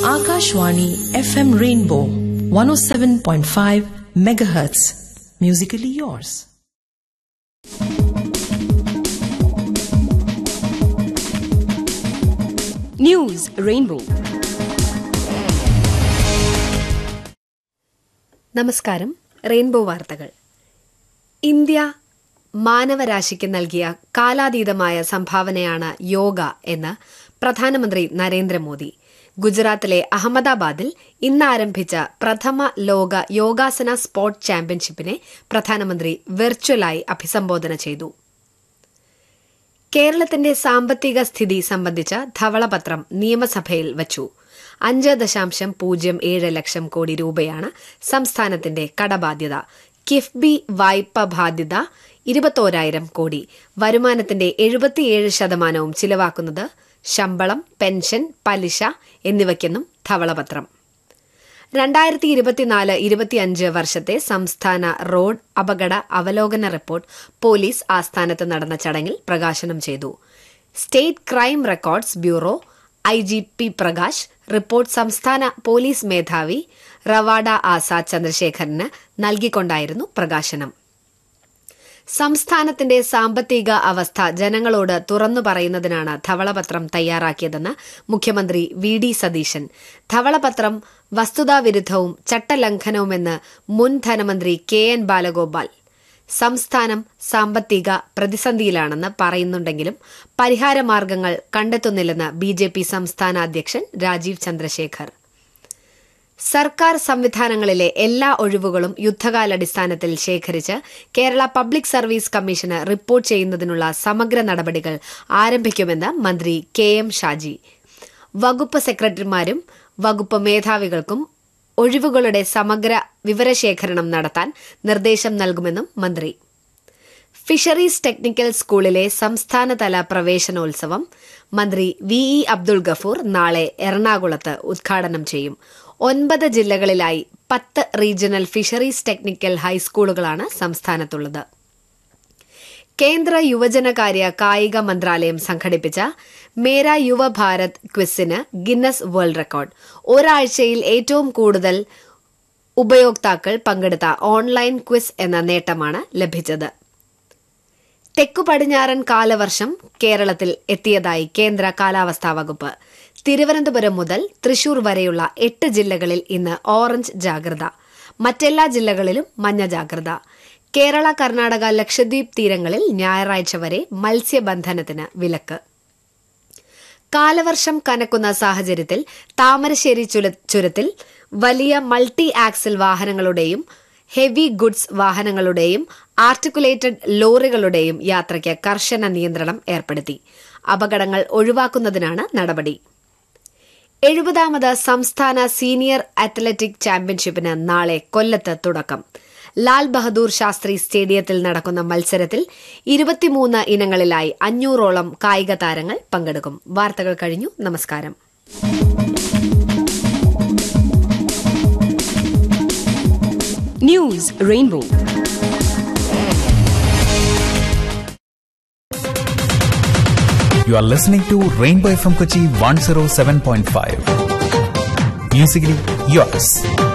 Akashwani FM Rainbow 107.5 megahertz. Musically yours. News rainbow നമസ്കാരം rainbow വാർത്തകൾ India മാനവരാശിക്ക് നൽകിയ കാലാതീതമായ സംഭാവനയാണ് യോഗ എന്ന് പ്രധാനമന്ത്രി നരേന്ദ്രമോദി ഗുജറാത്തിലെ അഹമ്മദാബാദിൽ ഇന്ന് ആരംഭിച്ച പ്രഥമ ലോക യോഗാസന സ്പോർട് ചാമ്പ്യൻഷിപ്പിനെ പ്രധാനമന്ത്രി വെർച്വലായി അഭിസംബോധന ചെയ്തു കേരളത്തിന്റെ സാമ്പത്തിക സ്ഥിതി സംബന്ധിച്ച ധവളപത്രം നിയമസഭയിൽ വച്ചു അഞ്ച് ദശാംശം പൂജ്യം ഏഴ് ലക്ഷം കോടി രൂപയാണ് സംസ്ഥാനത്തിന്റെ കടബാധ്യത കിഫ്ബി വായ്പ ബാധ്യത ഇരുപത്തോരായിരം കോടി വരുമാനത്തിന്റെ എഴുപത്തിയേഴ് ശതമാനവും ചിലവാക്കുന്നത് ശമ്പളം പെൻഷൻ പലിശ എന്നിവയ്ക്കെന്നും ധവളപത്രം രണ്ടായിരത്തി ഇരുപത്തിനാല് ഇരുപത്തിയഞ്ച് വർഷത്തെ സംസ്ഥാന റോഡ് അപകട അവലോകന റിപ്പോർട്ട് പോലീസ് ആസ്ഥാനത്ത് നടന്ന ചടങ്ങിൽ പ്രകാശനം ചെയ്തു state crime records bureau I G P Prakash report സംസ്ഥാന പോലീസ് മേധാവി റവാഡ ആസാദ് ചന്ദ്രശേഖരന് നൽകിക്കൊണ്ടായിരുന്നു പ്രകാശനം സംസ്ഥാനത്തിന്റെ സാമ്പത്തിക അവസ്ഥ ജനങ്ങളോട് തുറന്നു പറയുന്നതിനാണ് ധവളപത്രം തയ്യാറാക്കിയതെന്ന് മുഖ്യമന്ത്രി വി ഡി സതീശൻ ധവളപത്രം വസ്തുതാവിരുദ്ധവും ചട്ടലംഘനവുമെന്ന് മുൻ ധനമന്ത്രി കെ എൻ ബാലഗോപാൽ സംസ്ഥാനം സാമ്പത്തിക പ്രതിസന്ധിയിലാണെന്ന് പറയുന്നുണ്ടെങ്കിലും പരിഹാരമാർഗങ്ങൾ കണ്ടെത്തുന്നില്ലെന്ന് ബി ജെ പി സംസ്ഥാന അധ്യക്ഷൻ രാജീവ് ചന്ദ്രശേഖർ സർക്കാർ സംവിധാനങ്ങളിലെ എല്ലാ ഒഴിവുകളും യുദ്ധകാലടിസ്ഥാനത്തിൽ ശേഖരിച്ച് കേരള പബ്ലിക് സർവീസ് കമ്മീഷന് റിപ്പോർട്ട് ചെയ്യുന്നതിനുള്ള സമഗ്ര നടപടികൾ ആരംഭിക്കുമെന്ന് മന്ത്രി കെ എം ഷാജി വകുപ്പ് സെക്രട്ടറിമാരും വകുപ്പ് മേധാവികൾക്കും ഒഴിവുകളുടെ സമഗ്ര വിവരശേഖരണം നടത്താൻ നിർദ്ദേശം നൽകുമെന്നും മന്ത്രി ഫിഷറീസ് ടെക്നിക്കൽ സ്കൂളിലെ സംസ്ഥാനതല പ്രവേശനോത്സവം മന്ത്രി വി ഇ അബ്ദുൾ ഗഫൂർ നാളെ എറണാകുളത്ത് ഉദ്ഘാടനം ചെയ്യും ഒൻപത് ജില്ലകളിലായി പത്ത് റീജിയണൽ ഫിഷറീസ് ടെക്നിക്കൽ ഹൈസ്കൂളുകളാണ് സംസ്ഥാനത്തുള്ളത് കേന്ദ്ര യുവജനകാര്യ കായിക മന്ത്രാലയം സംഘടിപ്പിച്ച മേര യുവഭാരത് ക്വിസിന് ഗിന്നസ് വേൾഡ് റെക്കോർഡ് ഒരാഴ്ചയിൽ ഏറ്റവും കൂടുതൽ ഉപയോക്താക്കൾ പങ്കെടുത്ത ഓൺലൈൻ ക്വിസ് എന്ന നേട്ടമാണ് ലഭിച്ചത് തെക്കു പടിഞ്ഞാറൻ കാലവർഷം കേരളത്തിൽ എത്തിയതായി കേന്ദ്ര കാലാവസ്ഥാ വകുപ്പ് തിരുവനന്തപുരം മുതൽ തൃശൂർ വരെയുള്ള എട്ട് ജില്ലകളിൽ ഇന്ന് ഓറഞ്ച് ജാഗ്രത മറ്റെല്ലാ ജില്ലകളിലും മഞ്ഞ ജാഗ്രത കേരള കർണാടക ലക്ഷദ്വീപ് തീരങ്ങളിൽ ഞായറാഴ്ച വരെ മത്സ്യബന്ധനത്തിന് വിലക്ക് കാലവർഷം കനക്കുന്ന സാഹചര്യത്തിൽ താമരശ്ശേരി ചുല- ചുരത്തിൽ വലിയ മൾട്ടി ആക്സിൽ വാഹനങ്ങളുടെയും ഹെവി ഗുഡ്സ് വാഹനങ്ങളുടെയും ആർട്ടിക്കുലേറ്റഡ് ലോറികളുടെയും യാത്രയ്ക്ക് കർശന നിയന്ത്രണം ഏർപ്പെടുത്തി അപകടങ്ങൾ ഒഴിവാക്കുന്നതിനാണ് നടപടി എഴുപതാമത് സംസ്ഥാന സീനിയർ അത്ലറ്റിക് ചാമ്പ്യൻഷിപ്പിന് നാളെ കൊല്ലത്ത് തുടക്കം ലാൽ ബഹദൂർ ശാസ്ത്രി സ്റ്റേഡിയത്തിൽ നടക്കുന്ന മത്സരത്തിൽ ഇരുപത്തിമൂന്ന് ഇനങ്ങളിലായി അഞ്ഞൂറോളം കായിക താരങ്ങൾ പങ്കെടുക്കും വാർത്തകൾ കഴിഞ്ഞു നമസ്കാരം news rainbow You are listening to Rainbow FM Kochi 107.5. Musically yours.